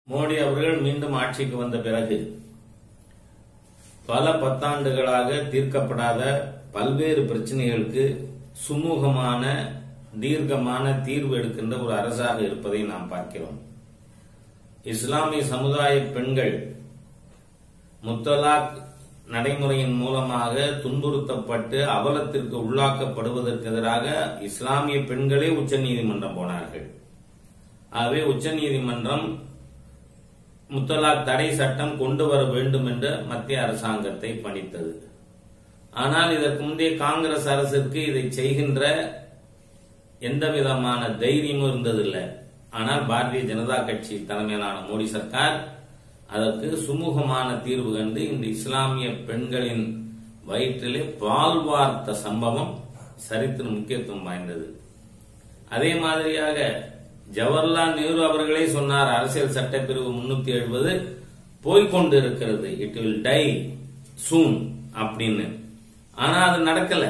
மோடி அவர்கள் மீண்டும் ஆட்சிக்கு வந்த பிறகு பல பத்தாண்டுகளாக தீர்க்கப்படாத பல்வேறு பிரச்சனைகளுக்கு சுமூகமான தீர்க்கமான தீர்வு எடுக்கின்ற ஒரு அரசாக இருப்பதை நாம் பார்க்கிறோம் இஸ்லாமிய சமுதாய பெண்கள் முத்தலாக் நடைமுறையின் மூலமாக துன்புறுத்தப்பட்டு அவலத்திற்கு உள்ளாக்கப்படுவதற்கு எதிராக இஸ்லாமிய பெண்களே உச்சநீதிமன்றம் போனார்கள் ஆகவே உச்சநீதிமன்றம் முத்தலாக் தடை சட்டம் கொண்டு வர வேண்டும் என்று மத்திய அரசாங்கத்தை பணித்தது ஆனால் இதற்கு முந்தைய காங்கிரஸ் அரசிற்கு இதை செய்கின்ற எந்த விதமான தைரியமும் இருந்ததில்லை ஆனால் பாரதிய ஜனதா கட்சி தலைமையிலான மோடி சர்க்கார் அதற்கு சுமூகமான தீர்வு கண்டு இந்த இஸ்லாமிய பெண்களின் வயிற்றிலே பால் வார்த்த சம்பவம் சரித்திர முக்கியத்துவம் வாய்ந்தது அதே மாதிரியாக ஜவஹர்லால் நேரு அவர்களே சொன்னார் அரசியல் சட்டப்பிரிவு முன்னூத்தி எழுபது போய்கொண்டு இருக்கிறது இட் வில் டை சூன் அப்படின்னு ஆனா அது நடக்கல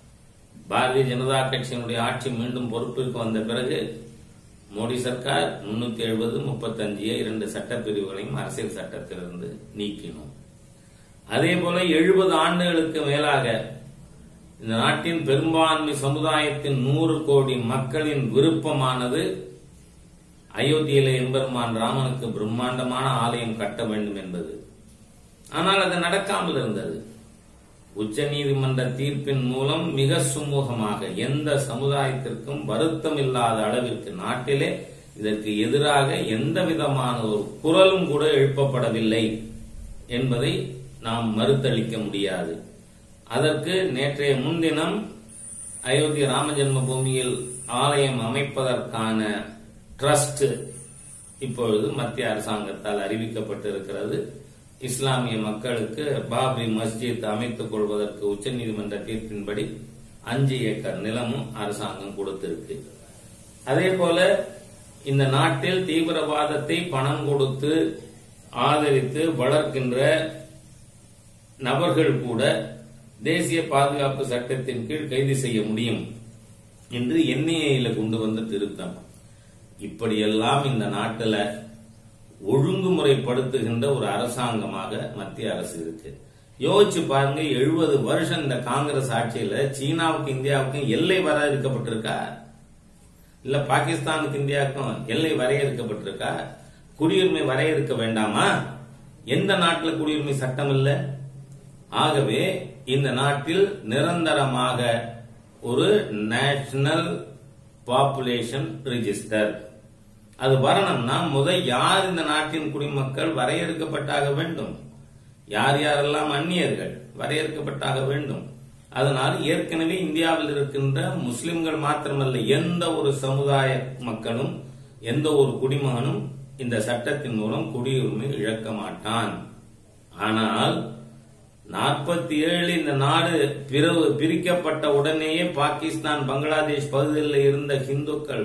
பாரதிய ஜனதா கட்சியினுடைய ஆட்சி மீண்டும் பொறுப்பிற்கு வந்த பிறகு மோடி சர்க்கார் முன்னூத்தி எழுபது முப்பத்தஞ்சு இரண்டு சட்டப்பிரிவுகளையும் அரசியல் சட்டத்திலிருந்து நீக்கினோம் அதே போல எழுபது ஆண்டுகளுக்கு மேலாக இந்த நாட்டின் பெரும்பான்மை சமுதாயத்தின் நூறு கோடி மக்களின் விருப்பமானது அயோத்தியில எம்பெருமான் ராமனுக்கு பிரம்மாண்டமான ஆலயம் கட்ட வேண்டும் என்பது ஆனால் அது நடக்காமல் இருந்தது உச்ச நீதிமன்ற தீர்ப்பின் மூலம் மிக சுமூகமாக எந்த சமுதாயத்திற்கும் வருத்தம் இல்லாத அளவிற்கு நாட்டிலே இதற்கு எதிராக எந்த விதமான ஒரு குரலும் கூட எழுப்பப்படவில்லை என்பதை நாம் மறுத்தளிக்க முடியாது அதற்கு நேற்றைய முன்தினம் அயோத்தி ராம ஜென்ம பூமியில் ஆலயம் அமைப்பதற்கான ட்ரஸ்ட் இப்பொழுது மத்திய அரசாங்கத்தால் அறிவிக்கப்பட்டிருக்கிறது இஸ்லாமிய மக்களுக்கு பாபரி மஸ்ஜித் அமைத்துக் கொள்வதற்கு உச்சநீதிமன்ற தீர்ப்பின்படி அஞ்சு ஏக்கர் நிலமும் அரசாங்கம் கொடுத்திருக்கு அதே போல இந்த நாட்டில் தீவிரவாதத்தை பணம் கொடுத்து ஆதரித்து வளர்க்கின்ற நபர்கள் கூட தேசிய பாதுகாப்பு சட்டத்தின் கீழ் கைது செய்ய முடியும் என்று என்ஐஏல கொண்டு வந்த திருத்தம் இப்படியெல்லாம் இந்த நாட்டில் ஒழுங்குமுறைப்படுத்துகின்ற ஒரு அரசாங்கமாக மத்திய அரசு இருக்கு யோசிச்சு பாருங்க எழுபது வருஷம் இந்த காங்கிரஸ் ஆட்சியில சீனாவுக்கு இந்தியாவுக்கும் எல்லை வரையறுக்கப்பட்டிருக்கா இல்ல பாகிஸ்தானுக்கு இந்தியாவுக்கும் எல்லை வரையறுக்கப்பட்டிருக்கா குடியுரிமை வரையறுக்க வேண்டாமா எந்த நாட்டில் குடியுரிமை சட்டம் இல்லை ஆகவே இந்த நாட்டில் நிரந்தரமாக ஒரு நேஷனல் பாப்புலேஷன் ரிஜிஸ்டர் அது வரணும்னா முதல் யார் இந்த நாட்டின் குடிமக்கள் வரையறுக்கப்பட்டாக வேண்டும் யார் யாரெல்லாம் அந்நியர்கள் வரையறுக்கப்பட்டாக வேண்டும் அதனால் ஏற்கனவே இந்தியாவில் இருக்கின்ற முஸ்லிம்கள் மாத்திரமல்ல எந்த ஒரு சமுதாய மக்களும் எந்த ஒரு குடிமகனும் இந்த சட்டத்தின் மூலம் குடியுரிமை இழக்க மாட்டான் ஆனால் நாற்பத்தி ஏழு இந்த நாடு பிறகு பிரிக்கப்பட்ட உடனேயே பாகிஸ்தான் பங்களாதேஷ் பகுதியில் இருந்த இந்துக்கள்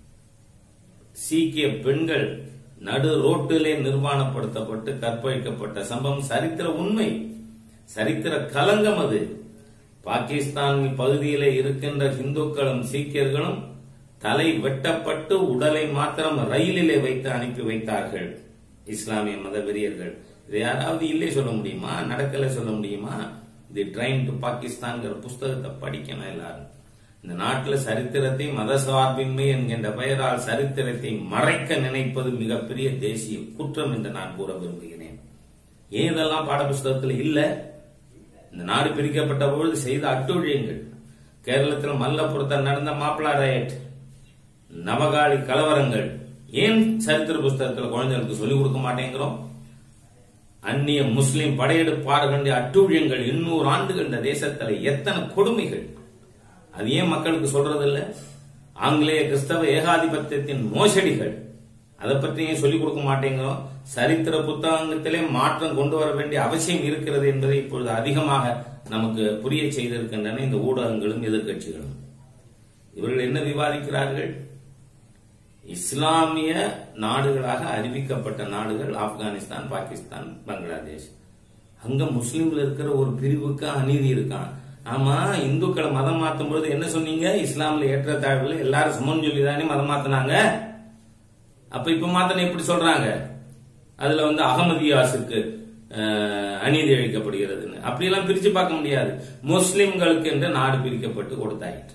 சீக்கிய பெண்கள் நடு ரோட்டிலே நிர்வாணப்படுத்தப்பட்டு கற்பழிக்கப்பட்ட சம்பவம் சரித்திர உண்மை சரித்திர கலங்கம் அது பாகிஸ்தான் பகுதியிலே இருக்கின்ற இந்துக்களும் சீக்கியர்களும் தலை வெட்டப்பட்டு உடலை மாத்திரம் ரயிலிலே வைத்து அனுப்பி வைத்தார்கள் இஸ்லாமிய மத வெறியர்கள் இதை யாராவது இல்லை சொல்ல முடியுமா நடக்கல சொல்ல முடியுமா தி ட்ரைன் டு பாகிஸ்தான்ங்கிற புஸ்தகத்தை படிக்கணும் எல்லாரும் இந்த நாட்டில் சரித்திரத்தை மதசார்பின்மை என்கின்ற பெயரால் சரித்திரத்தை மறைக்க நினைப்பது மிகப்பெரிய தேசிய குற்றம் என்று நான் கூற விரும்புகிறேன் ஏன் இதெல்லாம் பாடப்புஸ்தகத்தில் இல்ல இந்த நாடு பிரிக்கப்பட்ட பொழுது செய்த அட்டுழியங்கள் கேரளத்தில் மல்லபுரத்தில் நடந்த மாப்பிளா ரயட் நவகாலி கலவரங்கள் ஏன் சரித்திர புஸ்தகத்தில் குழந்தைகளுக்கு சொல்லிக் கொடுக்க மாட்டேங்கிறோம் அந்நிய முஸ்லிம் படையெடுப்பாளர்களுடைய அட்டூழியங்கள் எண்ணூறு ஆண்டுகள் இந்த தேசத்தில் எத்தனை கொடுமைகள் அது ஏன் மக்களுக்கு சொல்றது இல்ல ஆங்கிலேய கிறிஸ்தவ ஏகாதிபத்தியத்தின் மோசடிகள் அதை பற்றி ஏன் சொல்லிக் கொடுக்க மாட்டேங்கிறோம் சரித்திர புத்தகத்திலே மாற்றம் கொண்டு வர வேண்டிய அவசியம் இருக்கிறது என்பதை இப்பொழுது அதிகமாக நமக்கு புரிய செய்திருக்கின்றன இந்த ஊடகங்களும் எதிர்கட்சிகளும் இவர்கள் என்ன விவாதிக்கிறார்கள் இஸ்லாமிய நாடுகளாக அறிவிக்கப்பட்ட நாடுகள் ஆப்கானிஸ்தான் பாகிஸ்தான் பங்களாதேஷ் அங்க முஸ்லீம்ல இருக்கிற ஒரு பிரிவுக்கு அநீதி இருக்கான் ஆமா இந்துக்களை மதம் மாத்தும் பொழுது என்ன சொன்னீங்க இஸ்லாம்ல ஏற்றத்தாழ்வுல எல்லாரும் சமம் சொல்லி தானே மதம் மாத்தினாங்க அப்ப இப்ப மாத்தன எப்படி சொல்றாங்க அதுல வந்து அகமதியாசுக்கு அஹ், அநீதி இழைக்கப்படுகிறதுன்னு அப்படியெல்லாம் பிரிச்சு பார்க்க முடியாது முஸ்லிம்களுக்கு என்று நாடு பிரிக்கப்பட்டு கொடுத்தாயிற்று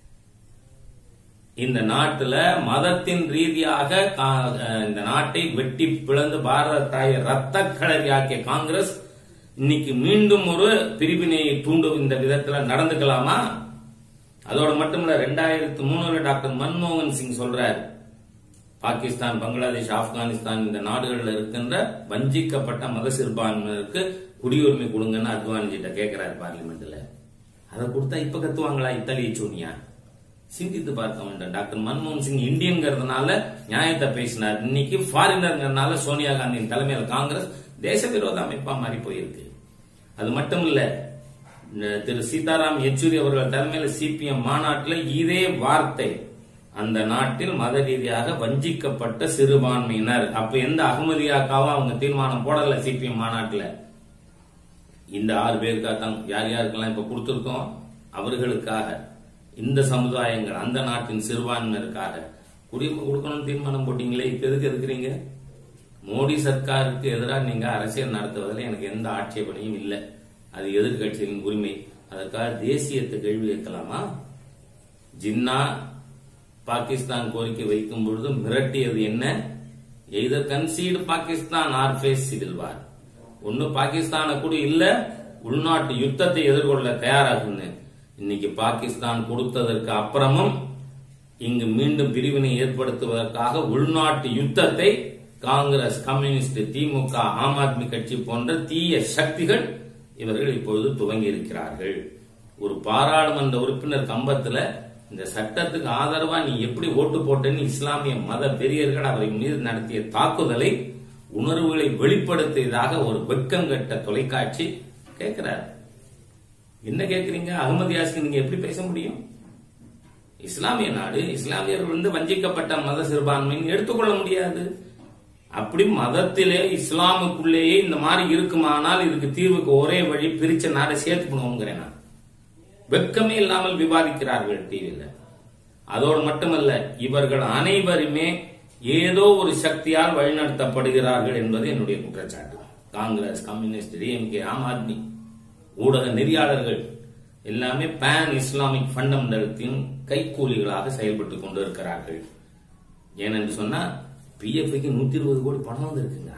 இந்த நாட்டுல மதத்தின் ரீதியாக கா- அஹ், இந்த நாட்டை வெட்டி பிளந்து பாரத தாயை ரத்த களரியாக்கிய காங்கிரஸ் இன்னைக்கு மீண்டும் ஒரு பிரிவினையை தூண்டும் இந்த விதத்துல நடந்துக்கலாமா அதோட மட்டுமல்ல ரெண்டாயிரத்து மூணுல டாக்டர் மன்மோகன் சிங் சொல்றார் பாகிஸ்தான் பங்களாதேஷ் ஆப்கானிஸ்தான் இந்த நாடுகள்ல இருக்கின்ற வஞ்சிக்கப்பட்ட மத சிறுபான்மையினருக்கு குடியுரிமை கொடுங்கன்னு அத்வானிஜிட்ட கேட்கிறார் பார்லிமெண்ட்ல அதை கொடுத்தா இப்ப கத்துவாங்களா இத்தாலிய சூனியா சிந்தித்து பார்க்க வேண்டும் டாக்டர் மன்மோகன் சிங் இந்தியன்கிறதுனால நியாயத்தை பேசினார் இன்னைக்கு ஃபாரினர்ங்கிறதுனால சோனியா காந்தியின் தலைமையில் காங்கிரஸ் தேச விரோத அமைப்பா மாறி போயிருக்கு அது மட்டும் இல்ல ந- திரு சீதாராம் யெச்சூரி அவர்கள் தலைமையில் சிபிஎம் மாநாட்டில் இதே வார்த்தை அந்த நாட்டில் மத ரீதியாக வஞ்சிக்கப்பட்ட சிறுபான்மையினர் அப்ப எந்த அகமதியாக்காவும் அவங்க தீர்மானம் போடல சிபிஎம் மாநாட்டில் இந்த ஆறு பேருக்காக தான் யார் யாருக்கெல்லாம் இப்ப கொடுத்திருக்கோம் அவர்களுக்காக இந்த சமுதாயங்கள் அந்த நாட்டின் சிறுபான்மையினருக்காக குடியுரிமை கொடுக்கணும்னு தீர்மானம் போட்டீங்களே இப்ப எதுக்கு இருக்கிறீங்க மோடி சர்க்காருக்கு எதிராக நீங்க அரசியல் நடத்துவதில் எனக்கு எந்த ஆட்சேபனையும் இல்லை அது எதிர்கட்சிகளின் உரிமை அதற்காக தேசியத்தை கேள்வி கேட்கலாமா ஜின்னா பாகிஸ்தான் கோரிக்கை வைக்கும் பொழுது மிரட்டியது என்ன either concede Pakistan or face civil war ஒன்னு பாகிஸ்தான கூட இல்ல உள்நாட்டு யுத்தத்தை எதிர்கொள்ள தயாராகுன்னு இன்னைக்கு பாகிஸ்தான் கொடுத்ததற்கு அப்புறமும் இங்கு மீண்டும் பிரிவினை ஏற்படுத்துவதற்காக உள்நாட்டு யுத்தத்தை காங்கிரஸ் கம்யூனிஸ்ட் திமுக ஆம் ஆத்மி கட்சி போன்ற தீய சக்திகள் இவர்கள் இப்பொழுது துவங்கி இருக்கிறார்கள் ஒரு பாராளுமன்ற உறுப்பினர் கம்பத்துல இந்த சட்டத்துக்கு ஆதரவா நீ எப்படி ஓட்டு போட்டேன்னு இஸ்லாமிய மத பெரியர்கள் அவரை மீது நடத்திய தாக்குதலை உணர்வுகளை வெளிப்படுத்தியதாக ஒரு வெட்கங்கட்ட தொலைக்காட்சி கேட்கிறார் என்ன கேக்குறீங்க அகமது யாஸ்க்கு நீங்க எப்படி பேச முடியும் இஸ்லாமிய நாடு இஸ்லாமியர்கள் வந்து வஞ்சிக்கப்பட்ட மத சிறுபான்மைன்னு எடுத்துக்கொள்ள முடியாது அப்படி மதத்திலே இஸ்லாமுக்குள்ளேயே இந்த மாதிரி இருக்குமானால் இதுக்கு தீர்வுக்கு ஒரே வழி பிரிச்ச நாடை சேர்த்து பண்ணுவோங்கிறேன் நான் வெட்கமே இல்லாமல் விவாதிக்கிறார்கள் டிவியில அதோடு மட்டுமல்ல இவர்கள் அனைவருமே ஏதோ ஒரு சக்தியால் வழிநடத்தப்படுகிறார்கள் என்பது என்னுடைய குற்றச்சாட்டு காங்கிரஸ் கம்யூனிஸ்ட் டிஎம்கே ஆம் ஆத்மி ஊடக நெறியாளர்கள் எல்லாமே பேன் இஸ்லாமிக் ஃபண்டமெண்டலத்தின் கைக்கூலிகளாக செயல்பட்டு கொண்டு இருக்கிறார்கள் ஏனென்று சொன்னா பிஎஃப்க்கு நூத்தி இருபது கோடி பணம் வந்திருக்குங்கிறாங்க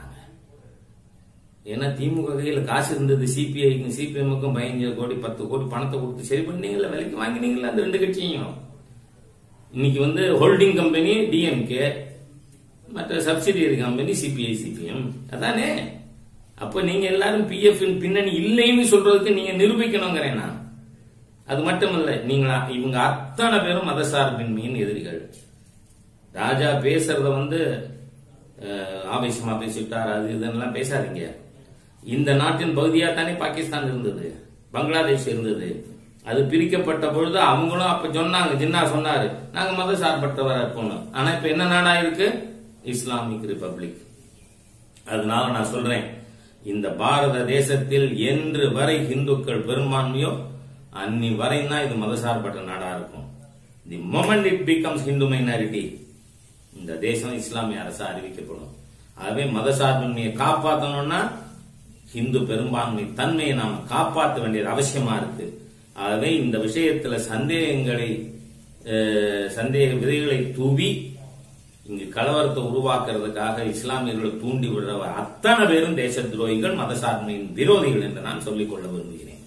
ஏன்னா திமுக கையில காசு இருந்தது சிபிஐக்கும் சிபிஎம்முக்கும் பதினஞ்சு கோடி பத்து கோடி பணத்தை கொடுத்து சரி பண்ணீங்களா விலைக்கு வாங்கினீங்களா அந்த ரெண்டு கட்சியும் இன்னைக்கு வந்து ஹோல்டிங் கம்பெனி டிஎம்கே மற்ற சப்சிடியரி கம்பெனி சிபிஐ சிபிஎம் அதானே அப்ப நீங்க எல்லாரும் பிஎஃப் பின்னணி இல்லைன்னு சொல்றதுக்கு நீங்க நிரூபிக்கணுங்கிறேன் நான் அது மட்டுமல்ல நீங்க இவங்க அத்தனை பேரும் மதசார்பின்மையின் எதிரிகள் ராஜா பேசுறத வந்து அஹ், ஆவேசமா பேசிட்டார் அது இதெல்லாம் பேசாதீங்க இந்த நாட்டின் பகுதியா தானே பாகிஸ்தான் இருந்தது பங்களாதேஷ் இருந்தது அது பிரிக்கப்பட்ட பொழுது அவங்களும் அப்ப சொன்னாங்க ஜின்னா சொன்னாரு நாங்க மத சார்பற்றவரா இருப்போம் ஆனா இப்ப என்ன நாடா இருக்கு இஸ்லாமிக் ரிபப்ளிக் அதனால நான் சொல்றேன் இந்த பாரத தேசத்தில் என்று வரை இந்துக்கள் பெரும்பான்மையோ அன்னி வரை தான் இது மதசார்பற்ற நாடா இருக்கும் the moment it becomes Hindu minority இந்த தேசம் இஸ்லாமிய அரசா அறிவிக்கப்படும் ஆகவே மதசார்பின்மையை காப்பாற்றணும்னா இந்து பெரும்பான்மை தன்மையை நாம காப்பாற்ற வேண்டியது அவசியமா இருக்கு ஆகவே இந்த விஷயத்துல சந்தேகங்களை அஹ், சந்தேக விதைகளை தூவி இங்கு கலவரத்தை உருவாக்குறதுக்காக இஸ்லாமியர்களை தூண்டி விடுறவர் அத்தனை பேரும் தேச துரோகிகள் மதசார்மையின் விரோதிகள் என்று நான் சொல்லிக் கொள்ள விரும்புகிறேன்